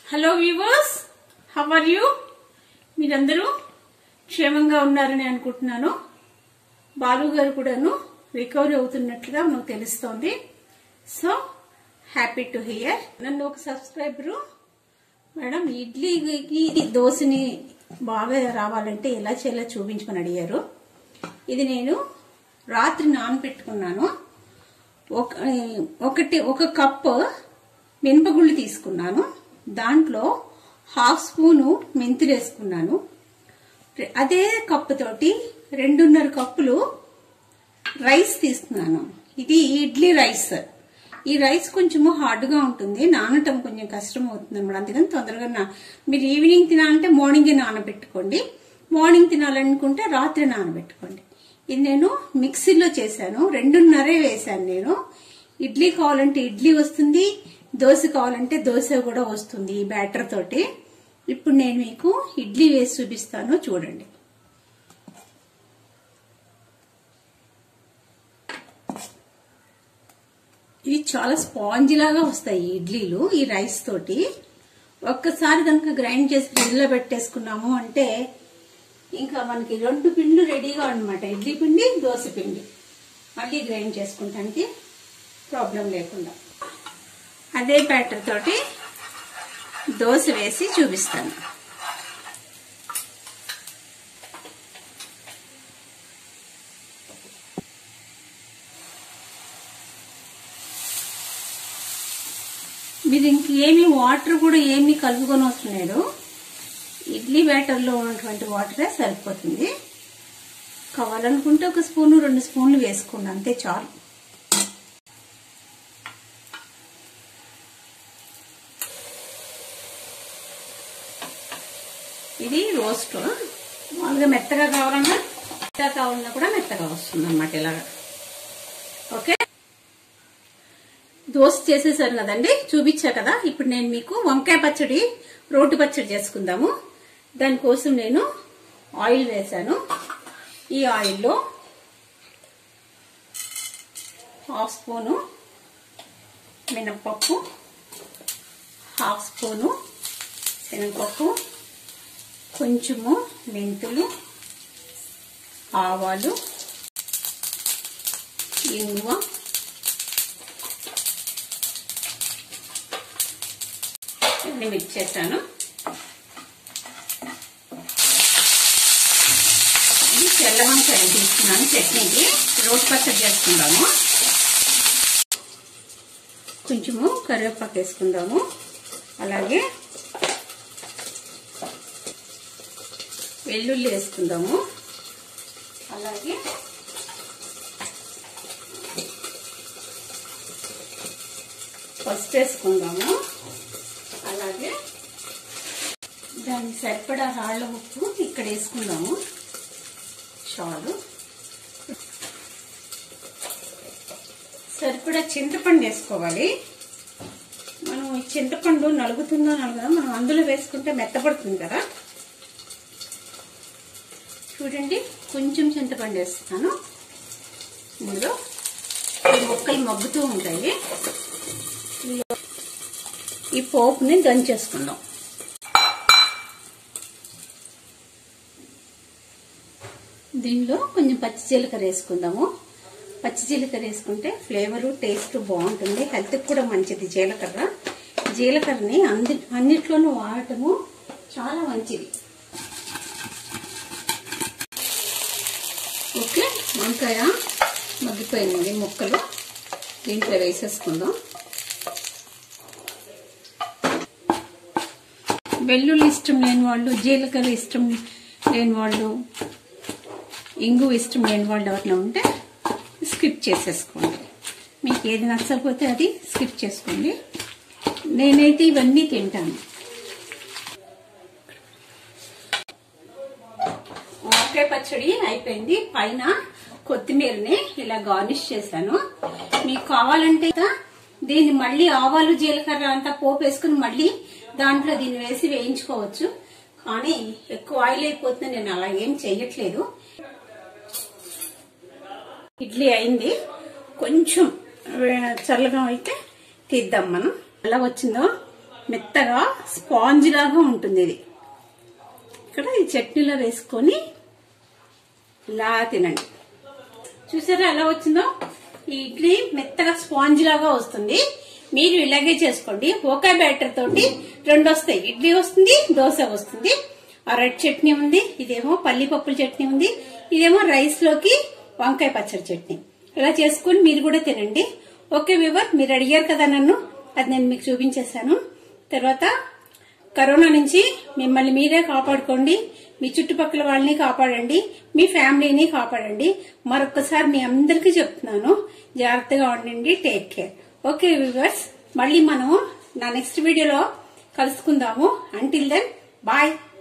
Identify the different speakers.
Speaker 1: hello viewers how are you మీరందరూ క్షేమంగా ఉన్నారని అనుకుంటున్నాను బాలు గారు కూడాను రికవరీ అవుతున్నట్లుగా నాకు తెలుస్తోంది సో హ్యాపీ టు హియర్ నన్ను ఒక సబ్స్క్రైబరు మేడం ఇడ్లీకి దోశని బాగా రావాలంటే ఎలా చేయాలో చూపించమని అడిగారు ఇది నేను రాత్రి నానబెట్టుకున్నాను ఒక ఒకటి ఒక కప్పు మినపగుళ్ళు తీసుకున్నాను దాంట్లో హాఫ్ స్పూను మెంతులు వేసుకున్నాను అదే కప్పు తోటి రెండున్నర కప్పులు రైస్ తీసుకున్నాను ఇది ఇడ్లీ రైస్ ఈ రైస్ కొంచెము హార్డ్గా ఉంటుంది నానటం కొంచెం కష్టం అవుతుంది అనమాట అందుకని తొందరగా నా మీరు ఈవినింగ్ తినాలంటే మార్నింగే నానబెట్టుకోండి మార్నింగ్ తినాలనుకుంటే రాత్రి నానబెట్టుకోండి ఇది నేను మిక్సీలో చేశాను రెండున్నరే వేశాను నేను ఇడ్లీ కావాలంటే ఇడ్లీ వస్తుంది దోశ కావాలంటే దోశ కూడా వస్తుంది ఈ బ్యాటర్ తోటి ఇప్పుడు నేను మీకు ఇడ్లీ వేసి చూపిస్తాను చూడండి ఇవి చాలా స్పాంజ్ లాగా వస్తాయి ఈ ఇడ్లీలు ఈ రైస్ తోటి ఒక్కసారి కనుక గ్రైండ్ చేసి ఫ్రిడ్జ్లో పెట్టేసుకున్నాము అంటే ఇంకా మనకి రెండు పిండ్లు రెడీగా అనమాట ఇడ్లీ పిండి దోశ పిండి మళ్ళీ గ్రైండ్ చేసుకుంటానికి ప్రాబ్లం లేకుండా అదే బ్యాటర్ తోటి దోశ వేసి చూపిస్తాను మీరు ఇంకేమి వాటర్ కూడా ఏమి కలుపుకొని వస్తున్నాడు ఇడ్లీ బ్యాటర్లో ఉన్నటువంటి వాటరే సరిపోతుంది కావాలనుకుంటే ఒక స్పూను రెండు స్పూన్లు వేసుకోండి అంతే చాలు ఇది రోస్ట్ మామూలుగా మెత్తగా కావాలన్నా మెత్తగా కావాలన్నా కూడా మెత్తగా వస్తుంది అన్నమాట ఇలాగా ఓకే దోశ చేసేసాను కదండి చూపించా కదా ఇప్పుడు నేను మీకు వంకాయ పచ్చడి రోటి పచ్చడి చేసుకుందాము దానికోసం నేను ఆయిల్ వేశాను ఈ ఆయిల్లో హాఫ్ స్పూను మినప్పప్పు హాఫ్ స్పూను శనగపప్పు కొంచెము మెంతులు ఆవాలు ఇంగువ ఇవన్నీ మిక్స్ చేశాను ఇది తెల్ల వంకాయ తీసుకున్నాను చట్నీకి రోడ్ పచ్చడి చేసుకుందాము కొంచెము కరివేపాకు వేసుకుందాము అలాగే వెల్లుల్లి వేసుకుందాము అలాగే పసుపు వేసుకుందాము అలాగే దానికి సరిపడా రాళ్ళ ఉప్పు ఇక్కడ వేసుకుందాము చాలు సరిపడా చింతపండు వేసుకోవాలి మనం ఈ చింతపండు నలుగుతుందో నలుగుదా మనం అందులో వేసుకుంటే మెత్తపడుతుంది కదా చూడండి కొంచెం చింతపండు వేస్తాను ఇందులో ఈ మొక్కలు మగ్గుతూ ఉంటాయి ఈ పోపుని దంచేసుకుందాం దీనిలో కొంచెం పచ్చి జీలకర్ర వేసుకుందాము పచ్చి జీలకర్ర వేసుకుంటే ఫ్లేవరు టేస్ట్ బాగుంటుంది హెల్త్కి కూడా మంచిది జీలకర్ర జీలకర్రని అంది అన్నిట్లోనూ వాడటము చాలా మంచిది ఓకే వంకాయ మగ్గిపోయినది ముక్కలు దీంట్లో వేసేసుకుందాం వెల్లుల్లి ఇష్టం లేని వాళ్ళు జీలకర్ర ఇష్టం లేని వాళ్ళు ఇంగు ఇష్టం లేని వాళ్ళు ఎవరైనా ఉంటే స్కిప్ చేసేసుకోండి మీకు ఏది నచ్చకపోతే అది స్కిప్ చేసుకోండి నేనైతే ఇవన్నీ తింటాను వంకాయ పచ్చడి అయిపోయింది పైన కొత్తిమీరని ఇలా గార్నిష్ చేశాను మీకు కావాలంటే దీన్ని మళ్ళీ ఆవాలు జీలకర్ర అంతా పోపు వేసుకుని మళ్ళీ దాంట్లో దీన్ని వేసి వేయించుకోవచ్చు కానీ ఎక్కువ ఆయిల్ అయిపోతుంది నేను అలా ఏం చెయ్యట్లేదు ఇడ్లీ అయింది కొంచెం చల్లగా అయితే తీద్దాం మనం ఎలా వచ్చిందో మెత్తగా స్పాంజ్ లాగా ఉంటుంది ఇది ఇక్కడ ఈ చట్నీలో వేసుకొని ఇలా తినండి చూసారా ఎలా వచ్చిందో ఈ ఇడ్లీ మెత్తగా స్పాంజ్ లాగా వస్తుంది మీరు ఇలాగే చేసుకోండి ఒకే బ్యాటర్ తోటి రెండు వస్తాయి ఇడ్లీ వస్తుంది దోశ వస్తుంది ఆ రెడ్ చట్నీ ఉంది ఇదేమో పల్లి పప్పుల చట్నీ ఉంది ఇదేమో రైస్ లోకి వంకాయ పచ్చడి చట్నీ ఇలా చేసుకుని మీరు కూడా తినండి ఓకే వివర్ మీరు అడిగారు కదా నన్ను అది నేను మీకు చూపించేశాను తర్వాత కరోనా నుంచి మిమ్మల్ని మీరే కాపాడుకోండి మీ చుట్టుపక్కల వాళ్ళని కాపాడండి మీ ఫ్యామిలీని కాపాడండి మరొకసారి మీ అందరికీ చెప్తున్నాను జాగ్రత్తగా ఉండండి టేక్ కేర్ ఓకే వివర్స్ మళ్ళీ మనం నా నెక్స్ట్ వీడియోలో కలుసుకుందాము అంటిల్ దెన్ బాయ్